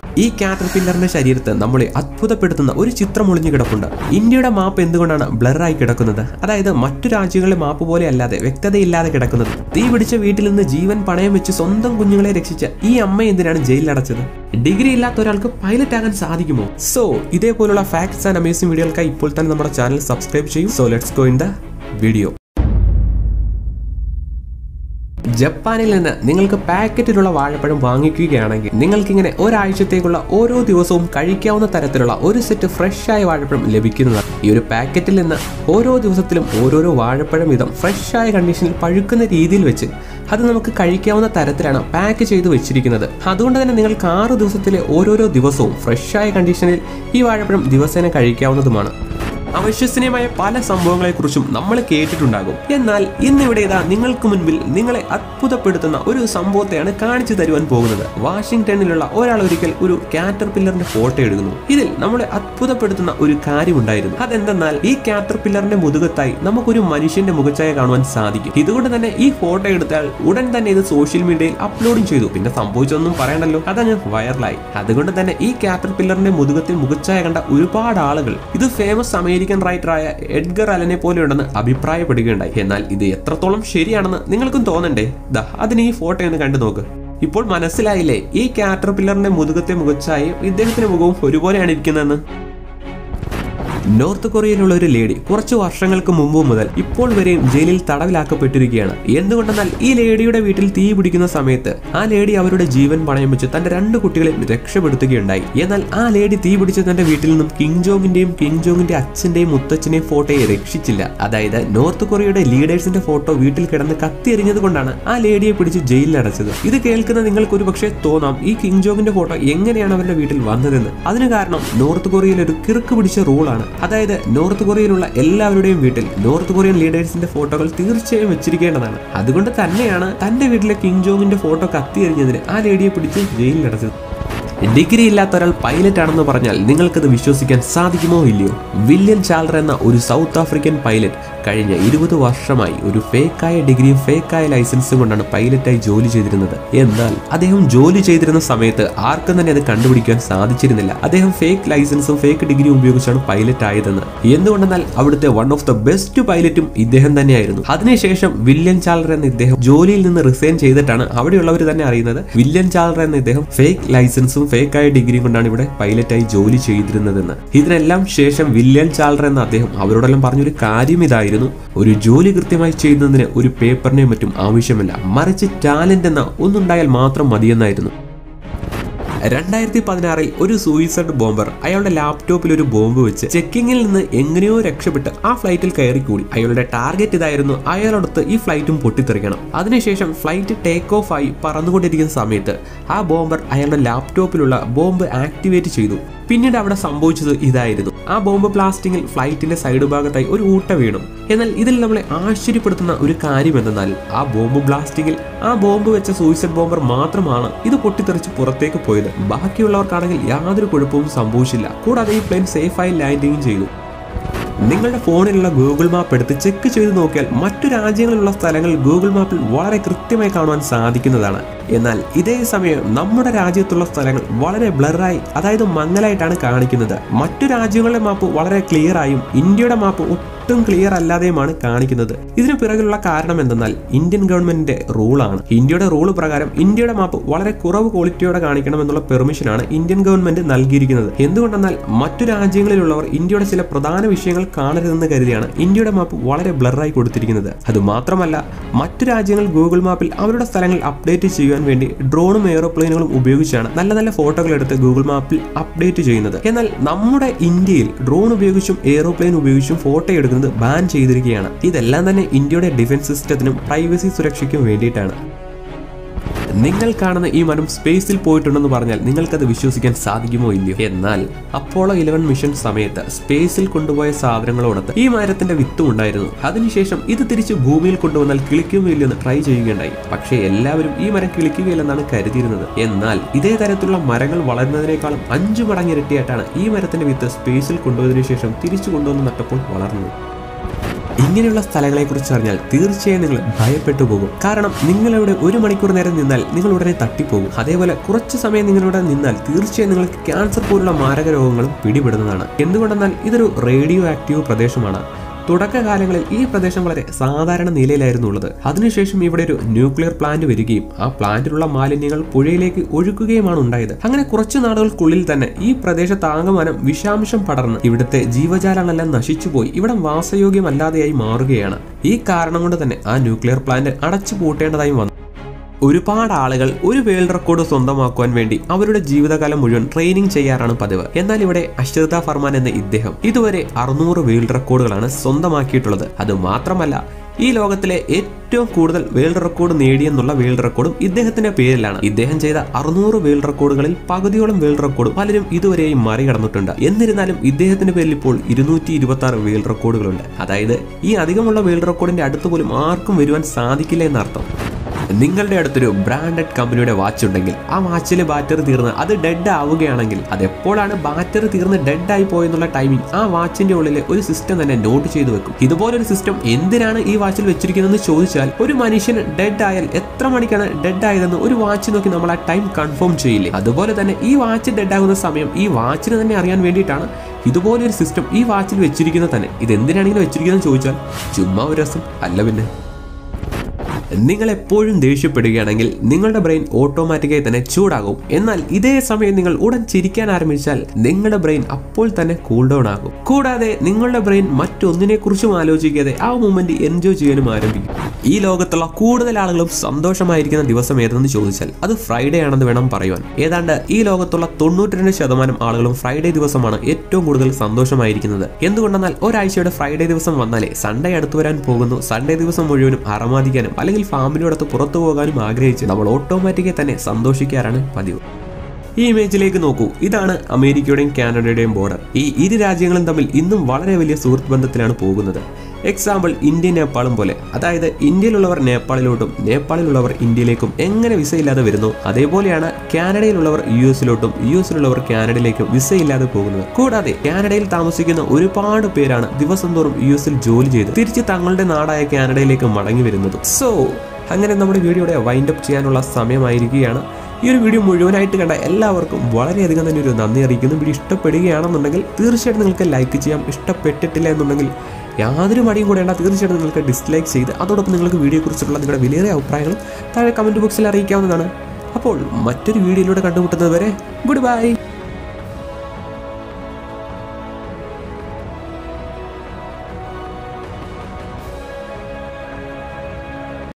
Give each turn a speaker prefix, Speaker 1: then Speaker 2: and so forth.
Speaker 1: ഈ കാറ്റർപില്ലറിന്റെ ശരീരത്ത് നമ്മളെ അത്ഭുതപ്പെടുത്തുന്ന ഒരു ചിത്രം ഒളിഞ്ഞു കിടപ്പുണ്ട് ഇന്ത്യയുടെ മാപ്പ് എന്തുകൊണ്ടാണ് ബ്ലറായി കിടക്കുന്നത് അതായത് മറ്റു രാജ്യങ്ങളിലെ മാപ്പ് പോലെ അല്ലാതെ വ്യക്തതയില്ലാതെ കിടക്കുന്നത് തീ പിടിച്ച വീട്ടിൽ നിന്ന് ജീവൻ പണയം വെച്ച് സ്വന്തം കുഞ്ഞുങ്ങളെ രക്ഷിച്ച ഈ അമ്മ എന്തിനാണ് ജയിലിലടച്ചത് ഡിഗ്രി ഇല്ലാത്ത ഒരാൾക്ക് പൈലറ്റ് ആകാൻ സാധിക്കുമോ സോ ഇതേപോലുള്ള ഫാക്ട്സ് ആൻഡ് അമേസിംഗ് വീഡിയോകൾക്കായി ഇപ്പോൾ തന്നെ നമ്മുടെ ചാനൽ സബ്സ്ക്രൈബ് ചെയ്യൂ so let's go in the video ജപ്പാനിൽ നിന്ന് നിങ്ങൾക്ക് പാക്കറ്റിലുള്ള വാഴപ്പഴം വാങ്ങിക്കുകയാണെങ്കിൽ നിങ്ങൾക്കിങ്ങനെ ഒരാഴ്ചത്തേക്കുള്ള ഓരോ ദിവസവും കഴിക്കാവുന്ന തരത്തിലുള്ള ഒരു സെറ്റ് ഫ്രഷ് ആയ വാഴപ്പഴം ലഭിക്കുന്നതാണ് ഈ ഒരു പാക്കറ്റിൽ നിന്ന് ഓരോ ദിവസത്തിലും ഓരോരോ വാഴപ്പഴം വീതം ഫ്രഷ് ആയ കണ്ടീഷനിൽ പഴുക്കുന്ന രീതിയിൽ വെച്ച് അത് നമുക്ക് കഴിക്കാവുന്ന തരത്തിലാണ് പാക്ക് ചെയ്ത് വെച്ചിരിക്കുന്നത് അതുകൊണ്ട് തന്നെ നിങ്ങൾക്ക് ആറ് ദിവസത്തിലെ ഓരോരോ ദിവസവും ഫ്രഷ് ആയ കണ്ടീഷനിൽ ഈ വാഴപ്പഴം ദിവസേന കഴിക്കാവുന്നതുമാണ് അവിശ്വസനീയമായ പല സംഭവങ്ങളെക്കുറിച്ചും നമ്മൾ കേട്ടിട്ടുണ്ടാകും എന്നാൽ ഇന്നിവിടെ ഇതാ നിങ്ങൾക്ക് മുൻപിൽ നിങ്ങളെ അത്ഭുതപ്പെടുത്തുന്ന ഒരു സംഭവത്തെയാണ് കാണിച്ചു തരുവാൻ പോകുന്നത് വാഷിംഗ്ടണിലുള്ള ഒരാൾ ഒരിക്കൽ ഒരു കാറ്റർ പില്ലറിന്റെ ഫോട്ടോ എടുക്കുന്നു ഇതിൽ നമ്മളെ അത്ഭുതപ്പെടുത്തുന്ന ഒരു കാര്യമുണ്ടായിരുന്നു അതെന്തെന്നാൽ ഈ കാറ്റർ പില്ലറിന്റെ മുതുകത്തായി നമുക്കൊരു മനുഷ്യന്റെ മുഖച്ഛായ കാണുവാൻ സാധിക്കും ഇതുകൊണ്ട് തന്നെ ഈ ഫോട്ടോ എടുത്താൽ ഉടൻ തന്നെ ഇത് സോഷ്യൽ മീഡിയയിൽ അപ്ലോഡും ചെയ്തു പിന്നെ സംഭവിച്ചൊന്നും പറയണ്ടല്ലോ അതങ്ങ് വൈറലായി അതുകൊണ്ട് തന്നെ ഈ കാറ്റർ പില്ലറിന്റെ മുതുകത്തിൽ മുഖച്ഛായ കണ്ട ഒരുപാട് ആളുകൾ ഇത് ഫേമസ് അമേരിക്കൻ റൈറ്ററായ എഡ്ഗർ അലനെ പോലെയുണ്ടെന്ന് അഭിപ്രായപ്പെടുകയുണ്ടായി എന്നാൽ ഇത് എത്രത്തോളം ശരിയാണെന്ന് നിങ്ങൾക്കും തോന്നണ്ടേ ദാ അതിന് ഈ ഫോട്ടോ ഒന്ന് കണ്ടു നോക്ക് ഇപ്പോൾ മനസ്സിലായില്ലേ ഈ കാറ്റർ പില്ലറിന്റെ മുതുകത്തെ മുഖച്ചായും ഇദ്ദേഹത്തിന്റെ മുഖവും ഒരുപോലെയാണ് ഇരിക്കുന്നതെന്ന് നോർത്ത് കൊറിയയിലുള്ള ഒരു ലേഡി കുറച്ച് വർഷങ്ങൾക്ക് മുമ്പ് മുതൽ ഇപ്പോൾ വരെയും ജയിലിൽ തടവിലാക്കപ്പെട്ടിരിക്കുകയാണ് എന്തുകൊണ്ടെന്നാൽ ഈ ലേഡിയുടെ വീട്ടിൽ തീ പിടിക്കുന്ന സമയത്ത് ആ ലേഡി അവരുടെ ജീവൻ പണയം വെച്ച് തന്റെ രണ്ട് കുട്ടികളെ രക്ഷപ്പെടുത്തുകയുണ്ടായി എന്നാൽ ആ ലേഡി തീ പിടിച്ച തന്റെ വീട്ടിൽ നിന്നും കിങ് ജോങ്ങിന്റെയും കിങ് ജോങ്ങിന്റെ അച്ഛന്റെയും മുത്തച്ഛന്റെയും ഫോട്ടോയെ രക്ഷിച്ചില്ല അതായത് നോർത്ത് കൊറിയയുടെ ലീഡേഴ്സിന്റെ ഫോട്ടോ വീട്ടിൽ കിടന്ന് കത്തിയെറിഞ്ഞത് കൊണ്ടാണ് ആ ലേഡിയെ പിടിച്ച് ജയിലിൽ അടച്ചത് ഇത് കേൾക്കുന്ന നിങ്ങൾക്ക് ഒരു പക്ഷേ തോന്നാം ഈ കിങ് ജോങ്ങിന്റെ ഫോട്ടോ എങ്ങനെയാണ് അവരുടെ വീട്ടിൽ വന്നതെന്ന് അതിന് കാരണം നോർത്ത് കൊറിയയിൽ ഒരു കിറുക്ക് പിടിച്ച റൂളാണ് അതായത് നോർത്ത് കൊറിയയിലുള്ള എല്ലാവരുടെയും വീട്ടിൽ നോർത്ത് കൊറിയൻ ലീഡേഴ്സിന്റെ ഫോട്ടോകൾ തീർച്ചയായും വെച്ചിരിക്കേണ്ടതാണ് അതുകൊണ്ട് തന്നെയാണ് തന്റെ വീട്ടിലെ കിങ് ജോങ്ങിന്റെ ഫോട്ടോ കത്തിയെറിഞ്ഞതിന് ആ ലേഡിയെ പിടിച്ച് ജയിലിലടച്ചത് ഡിഗ്രി ഇല്ലാത്ത ഒരാൾ പൈലറ്റ് ആണെന്ന് പറഞ്ഞാൽ നിങ്ങൾക്കത് വിശ്വസിക്കാൻ സാധിക്കുമോ ഇല്ലയോ വില്യൻ ചാൾഡർ എന്ന ഒരു സൗത്ത് ആഫ്രിക്കൻ പൈലറ്റ് കഴിഞ്ഞ ഇരുപത് വർഷമായി ഒരു ഫേക്കായ ഡിഗ്രിയും ഫേക്കായ ലൈസൻസും കൊണ്ടാണ് പൈലറ്റായി ജോലി ചെയ്തിരുന്നത് എന്നാൽ അദ്ദേഹം ജോലി ചെയ്തിരുന്ന സമയത്ത് ആർക്കും തന്നെ അത് കണ്ടുപിടിക്കാൻ സാധിച്ചിരുന്നില്ല അദ്ദേഹം ഫേക്ക് ലൈസൻസും ഫേക്ക് ഡിഗ്രിയും ഉപയോഗിച്ചാണ് പൈലറ്റ് ആയതെന്ന് എന്തുകൊണ്ടെന്നാൽ അവിടുത്തെ വൺ ഓഫ് ദ ബെസ്റ്റ് പൈലറ്റും ഇദ്ദേഹം തന്നെയായിരുന്നു അതിനുശേഷം വില്യൻ ചാൾഡർ എന്ന ഇദ്ദേഹം ജോലിയിൽ നിന്ന് റിസൈൻ ചെയ്തിട്ടാണ് അവിടെയുള്ളവർ തന്നെ അറിയുന്നത് വില്യൻ ചാൾഡർ എന്ന ഇദ്ദേഹം ഫേക്ക് ലൈസൻസും ഫേക്കായ ഡിഗ്രിയും കൊണ്ടാണ് ഇവിടെ പൈലറ്റായി ജോലി ചെയ്തിരുന്നതെന്ന് ഇതിനെല്ലാം ശേഷം വില്യൻ ചാൾഡർ എന്ന അദ്ദേഹം അവരോടെല്ലാം പറഞ്ഞൊരു കാര്യം ഇതായിരുന്നു ഒരു ജോലി കൃത്യമായി ചെയ്യുന്നതിന് ഒരു പേപ്പറിനെയും മറ്റും ആവശ്യമില്ല മറിച്ച് ടാലന്റ് എന്ന ഒന്നുണ്ടായാൽ മാത്രം മതിയെന്നായിരുന്നു രണ്ടായിരത്തി പതിനാറിൽ ഒരു സൂയിസൈഡ് ബോംബർ അയാളുടെ ലാപ്ടോപ്പിൽ ഒരു ബോംബ് വെച്ച് ചെക്കിങ്ങിൽ നിന്ന് എങ്ങനെയോ രക്ഷപ്പെട്ട് ആ ഫ്ലൈറ്റിൽ കയറിക്കൂടി അയാളുടെ ടാർഗറ്റ് ഇതായിരുന്നു അയാളടുത്ത് ഈ ഫ്ലൈറ്റും പൊട്ടിത്തെറിക്കണം അതിനുശേഷം ഫ്ലൈറ്റ് ടേക്ക് ഓഫ് ആയി പറന്നുകൊണ്ടിരിക്കുന്ന സമയത്ത് ആ ബോംബർ അയാളുടെ ലാപ്ടോപ്പിലുള്ള ബോംബ് ആക്ടിവേറ്റ് ചെയ്തു പിന്നീട് അവിടെ സംഭവിച്ചത് ഇതായിരുന്നു ആ ബോംബ് ബ്ലാസ്റ്റിങ്ങിൽ ഫ്ലൈറ്റിന്റെ സൈഡ് ഭാഗത്തായി ഒരു ഊട്ട വീണു എന്നാൽ ഇതിൽ നമ്മളെ ആശ്ചര്യപ്പെടുത്തുന്ന ഒരു കാര്യം എന്തെന്നാൽ ആ ബോംബ് ബ്ലാസ്റ്റിങ്ങിൽ ആ ബോംബ് വെച്ച സൂയിസൈഡ് ബോംബർ മാത്രമാണ് ഇത് പൊട്ടിത്തെറിച്ച് പുറത്തേക്ക് പോയത് ബാക്കിയുള്ളവർക്കാണെങ്കിൽ യാതൊരു കുഴപ്പവും സംഭവിച്ചില്ല കൂടാതെ ഈ പ്ലെയിൻ സേഫായി ലാൻഡിങ്ങും ചെയ്തു നിങ്ങളുടെ ഫോണിലുള്ള ഗൂഗിൾ മാപ്പ് എടുത്ത് ചെക്ക് ചെയ്ത് നോക്കിയാൽ മറ്റു രാജ്യങ്ങളിലുള്ള സ്ഥലങ്ങൾ ഗൂഗിൾ മാപ്പിൽ വളരെ കൃത്യമായി കാണുവാൻ സാധിക്കുന്നതാണ് എന്നാൽ ഇതേ സമയം നമ്മുടെ രാജ്യത്തുള്ള സ്ഥലങ്ങൾ വളരെ ബ്ലറായി അതായത് മങ്ങലായിട്ടാണ് കാണിക്കുന്നത് മറ്റു രാജ്യങ്ങളുടെ മാപ്പ് വളരെ ക്ലിയർ ആയും ഇന്ത്യയുടെ മാപ്പ് ഒട്ടും ക്ലിയർ അല്ലാതെയുമാണ് കാണിക്കുന്നത് ഇതിന് പിറകിലുള്ള കാരണം എന്തെന്നാൽ ഇന്ത്യൻ ഗവൺമെന്റിന്റെ റൂളാണ് ഇന്ത്യയുടെ റൂൾ പ്രകാരം ഇന്ത്യയുടെ മാപ്പ് വളരെ കുറവ് ക്വാളിറ്റിയോടെ കാണിക്കണം എന്നുള്ള പെർമിഷനാണ് ഇന്ത്യൻ ഗവൺമെന്റ് നൽകിയിരിക്കുന്നത് എന്തുകൊണ്ടെന്നാൽ മറ്റു രാജ്യങ്ങളിലുള്ളവർ ഇന്ത്യയുടെ ചില പ്രധാന വിഷയങ്ങൾ കാണരുതെന്ന് കരുതിയാണ് ഇന്ത്യയുടെ മാപ്പ് വളരെ ബ്ലറായി കൊടുത്തിരിക്കുന്നത് അത് മാത്രമല്ല മറ്റു രാജ്യങ്ങൾ ഗൂഗിൾ മാപ്പിൽ അവരുടെ സ്ഥലങ്ങൾ അപ്ഡേറ്റ് ചെയ്യുവാൻ വേണ്ടി ഡ്രോണും എയ്റോപ്ലെയിനുകളും ഉപയോഗിച്ചാണ് നല്ല നല്ല ഫോട്ടോകൾ എടുത്ത് ഗൂഗിൾ മാപ്പിൽ അപ്ഡേറ്റ് ചെയ്യുന്നത് എന്നാൽ നമ്മുടെ ഇന്ത്യയിൽ ഡ്രോൺ ഉപയോഗിച്ചും എയ്റോപ്ലെയിൻ ഉപയോഗിച്ചും ഫോട്ടോ എടുക്കുന്നത് ബാൻ ചെയ്തിരിക്കുകയാണ് ഇതെല്ലാം തന്നെ ഇന്ത്യയുടെ ഡിഫൻസ് സിസ്റ്റത്തിനും പ്രൈവസി സുരക്ഷയ്ക്കും വേണ്ടിയിട്ടാണ് നിങ്ങൾ കാണുന്ന ഈ മരം സ്പേസിൽ പോയിട്ടുണ്ടെന്ന് പറഞ്ഞാൽ നിങ്ങൾക്കത് വിശ്വസിക്കാൻ സാധിക്കുമോ ഇല്ലയോ എന്നാൽ അപ്പോളോ ഇലവൻ മിഷൻ സമയത്ത് സ്പേസിൽ കൊണ്ടുപോയ സാധനങ്ങളോടൊത്ത് ഈ മരത്തിന്റെ വിത്തും ഉണ്ടായിരുന്നു അതിനുശേഷം ഇത് തിരിച്ച് ഭൂമിയിൽ കൊണ്ടുവന്നാൽ കിളിക്കുമോ ഇല്ലെന്ന് ട്രൈ ചെയ്യുകയുണ്ടായി പക്ഷേ എല്ലാവരും ഈ മരം കിളിക്കുകയില്ലെന്നാണ് കരുതിയിരുന്നത് എന്നാൽ ഇതേ തരത്തിലുള്ള മരങ്ങൾ വളരുന്നതിനേക്കാളും അഞ്ചു മടങ്ങ് ഇരട്ടിയായിട്ടാണ് ഈ മരത്തിന്റെ വിത്ത് സ്പേസിൽ കൊണ്ടുപോയതിനു ശേഷം തിരിച്ചു കൊണ്ടുവന്ന് നട്ടപ്പോൾ വളർന്നത് ഇങ്ങനെയുള്ള സ്ഥലങ്ങളെ കുറിച്ച് അറിഞ്ഞാൽ തീർച്ചയായും നിങ്ങൾ ഭയപ്പെട്ടു പോകും കാരണം നിങ്ങളിവിടെ ഒരു മണിക്കൂർ നേരം നിന്നാൽ നിങ്ങൾ ഉടനെ തട്ടിപ്പോകും അതേപോലെ കുറച്ച് സമയം നിങ്ങളിവിടെ നിന്നാൽ തീർച്ചയായും നിങ്ങൾക്ക് ക്യാൻസർ പോലുള്ള മാരക രോഗങ്ങളും പിടിപെടുന്നതാണ് എന്തുകൊണ്ടെന്നാൽ ഇതൊരു റേഡിയോ ആക്റ്റീവ് പ്രദേശമാണ് തുടക്കകാലങ്ങളിൽ ഈ പ്രദേശം വളരെ സാധാരണ നിലയിലായിരുന്നു ഉള്ളത് അതിനുശേഷം ഇവിടെ ഒരു ന്യൂക്ലിയർ പ്ലാന്റ് വരികയും ആ പ്ലാന്റിലുള്ള മാലിന്യങ്ങൾ പുഴയിലേക്ക് ഒഴുക്കുകയുമാണ് ഉണ്ടായത് അങ്ങനെ കുറച്ചു നാളുകൾക്കുള്ളിൽ തന്നെ ഈ പ്രദേശത്താകമാനം വിഷാംശം പടർന്ന് ഇവിടുത്തെ ജീവജാലങ്ങളെല്ലാം നശിച്ചുപോയി ഇവിടെ വാസയോഗ്യമല്ലാതെയായി മാറുകയാണ് ഈ കാരണം കൊണ്ട് തന്നെ ആ ന്യൂക്ലിയർ പ്ലാന്റ് അടച്ചു പൂട്ടേണ്ടതായും വന്നു ഒരുപാട് ആളുകൾ ഒരു വേൾഡ് റെക്കോർഡ് സ്വന്തമാക്കുവാൻ വേണ്ടി അവരുടെ ജീവിതകാലം മുഴുവൻ ട്രെയിനിങ് ചെയ്യാറാണ് പതിവ് എന്നാൽ ഇവിടെ അശ്രിത ഫർമാൻ എന്ന ഇദ്ദേഹം ഇതുവരെ അറുന്നൂറ് വേൾഡ് റെക്കോർഡുകളാണ് സ്വന്തമാക്കിയിട്ടുള്ളത് അത് മാത്രമല്ല ഈ ലോകത്തിലെ ഏറ്റവും കൂടുതൽ വേൾഡ് റെക്കോർഡ് നേടിയെന്നുള്ള വേൾഡ് റെക്കോർഡും ഇദ്ദേഹത്തിന്റെ പേരിലാണ് ഇദ്ദേഹം ചെയ്ത അറുന്നൂറ് വേൾഡ് റെക്കോർഡുകളിൽ പകുതിയോളം വേൾഡ് റെക്കോർഡ് പലരും ഇതുവരെയും മറികടന്നിട്ടുണ്ട് എന്നിരുന്നാലും ഇദ്ദേഹത്തിന്റെ പേരിൽ ഇപ്പോൾ ഇരുന്നൂറ്റി ഇരുപത്തി ആറ് വേൾഡ് റെക്കോർഡുകളുണ്ട് അതായത് ഈ അധികമുള്ള വേൾഡ് റെക്കോർഡിന്റെ അടുത്ത് പോലും ആർക്കും വരുവാൻ സാധിക്കില്ല എന്നർത്ഥം നിങ്ങളുടെ അടുത്തൊരു ബ്രാൻഡഡ് കമ്പനിയുടെ വാച്ച് ഉണ്ടെങ്കിൽ ആ വാച്ചിലെ ബാറ്ററി തീർന്ന് അത് ഡെഡ് ആവുകയാണെങ്കിൽ അത് എപ്പോഴാണ് ബാറ്ററി തീർന്ന് ഡെഡ് ആയി പോയെന്നുള്ള ടൈമിംഗ് ആ വാച്ചിന്റെ ഉള്ളിൽ ഒരു സിസ്റ്റം തന്നെ നോട്ട് ചെയ്തു വെക്കും ഇതുപോലൊരു സിസ്റ്റം എന്തിനാണ് ഈ വാച്ചിൽ വെച്ചിരിക്കുന്നതെന്ന് ചോദിച്ചാൽ ഒരു മനുഷ്യൻ ഡെഡ് ആയാൽ എത്ര മണിക്കാണ് ഡെഡ് ആയതെന്ന് ഒരു വാച്ച് നോക്കി നമ്മൾ ആ ടൈം കൺഫേം ചെയ്യില്ലേ അതുപോലെ തന്നെ ഈ വാച്ച് ഡെഡ് ആകുന്ന സമയം ഈ വാച്ചിന് തന്നെ അറിയാൻ വേണ്ടിയിട്ടാണ് ഇതുപോലൊരു സിസ്റ്റം ഈ വാച്ചിൽ വെച്ചിരിക്കുന്നത് തന്നെ ഇത് എന്തിനാണ് ഇങ്ങനെ വെച്ചിരിക്കുന്നത് ചോദിച്ചാൽ ചുമ്മാ ഒരു രസം അല്ല പിന്നെ നിങ്ങൾ എപ്പോഴും ദേഷ്യപ്പെടുകയാണെങ്കിൽ നിങ്ങളുടെ ബ്രെയിൻ ഓട്ടോമാറ്റിക്കായി തന്നെ ചൂടാകും എന്നാൽ ഇതേ സമയം നിങ്ങൾ ഉടൻ ചിരിക്കാൻ ആരംഭിച്ചാൽ നിങ്ങളുടെ ബ്രെയിൻ അപ്പോൾ തന്നെ കൂൾ ഡൗൺ ആകും കൂടാതെ നിങ്ങളുടെ ബ്രെയിൻ മറ്റൊന്നിനെ കുറിച്ചും ആലോചിക്കാതെ ആ മൊമെന്റ് എൻജോയ് ചെയ്യാനും ആരംഭിക്കും ഈ ലോകത്തുള്ള കൂടുതൽ ആളുകളും സന്തോഷമായിരിക്കുന്ന ദിവസം ഏതെന്ന് ചോദിച്ചാൽ അത് ഫ്രൈഡേ ആണെന്ന് വേണം പറയുവാൻ ഏതാണ്ട് ഈ ലോകത്തുള്ള തൊണ്ണൂറ്റിരണ്ട് ശതമാനം ആളുകളും ഫ്രൈഡേ ദിവസമാണ് ഏറ്റവും കൂടുതൽ സന്തോഷമായിരിക്കുന്നത് എന്തുകൊണ്ടെന്നാൽ ഒരാഴ്ചയുടെ ഫ്രൈഡേ ദിവസം വന്നാലേ സൺഡേ അടുത്തു വരാൻ പോകുന്നു സൺഡേ ദിവസം മുഴുവനും അറമാദിക്കാനും അല്ലെങ്കിൽ ഫാമിലിയോടൊത്ത് പുറത്തു പോകാനും ആഗ്രഹിച്ച് നമ്മൾ ഓട്ടോമാറ്റിക്കായി തന്നെ സന്തോഷിക്കാറാണ് പതിവ് ഈ ഇമേജിലേക്ക് നോക്കൂ ഇതാണ് അമേരിക്കയുടെയും കാനഡയുടെയും ബോർഡർ ഈ ഇരു രാജ്യങ്ങളും തമ്മിൽ ഇന്നും വളരെ വലിയ സുഹൃത്ത് ബന്ധത്തിലാണ് പോകുന്നത് എക്സാമ്പിൾ ഇന്ത്യ നേപ്പാളും പോലെ അതായത് ഇന്ത്യയിലുള്ളവർ നേപ്പാളിലോട്ടും നേപ്പാളിലുള്ളവർ ഇന്ത്യയിലേക്കും എങ്ങനെ വിസ ഇല്ലാതെ വരുന്നു അതേപോലെയാണ് കാനഡയിലുള്ളവർ യു എസിലോട്ടും യു എസിലുള്ളവർ കാനഡയിലേക്കും വിസ ഇല്ലാതെ പോകുന്നത് കൂടാതെ കാനഡയിൽ താമസിക്കുന്ന ഒരുപാട് പേരാണ് ദിവസം തോറും യു എസിൽ ജോലി ചെയ്ത് തിരിച്ച് തങ്ങളുടെ നാടായ കാനഡയിലേക്ക് മടങ്ങി വരുന്നത് സോ അങ്ങനെ നമ്മുടെ വീഡിയോയുടെ വൈൻഡ് അപ്പ് ചെയ്യാനുള്ള സമയമായിരിക്കുകയാണ് ഈ ഒരു വീഡിയോ മുഴുവനായിട്ട് കണ്ട എല്ലാവർക്കും വളരെയധികം തന്നെ ഒരു നന്ദി അറിയിക്കുന്നു വീഡിയോ ഇഷ്ടപ്പെടുകയാണെന്നുണ്ടെങ്കിൽ തീർച്ചയായിട്ടും നിങ്ങൾക്ക് ലൈക്ക് ചെയ്യാം ഇഷ്ടപ്പെട്ടിട്ടില്ല എന്നുണ്ടെങ്കിൽ യാതൊരു മടിയും കൂടെയല്ല തീർച്ചയായിട്ടും നിങ്ങൾക്ക് ഡിസ്ലൈക്ക് ചെയ്ത് അതോടൊപ്പം നിങ്ങൾക്ക് വീഡിയോയെക്കുറിച്ചുള്ള നിങ്ങളുടെ വിലയേറിയ അഭിപ്രായങ്ങളും താഴെ കമൻറ്റ് ബോക്സിൽ അറിയിക്കാവുന്നതാണ് അപ്പോൾ മറ്റൊരു വീഡിയോയിലൂടെ കണ്ടുമുട്ടുന്നത് വരെ ഗുഡ് ബൈ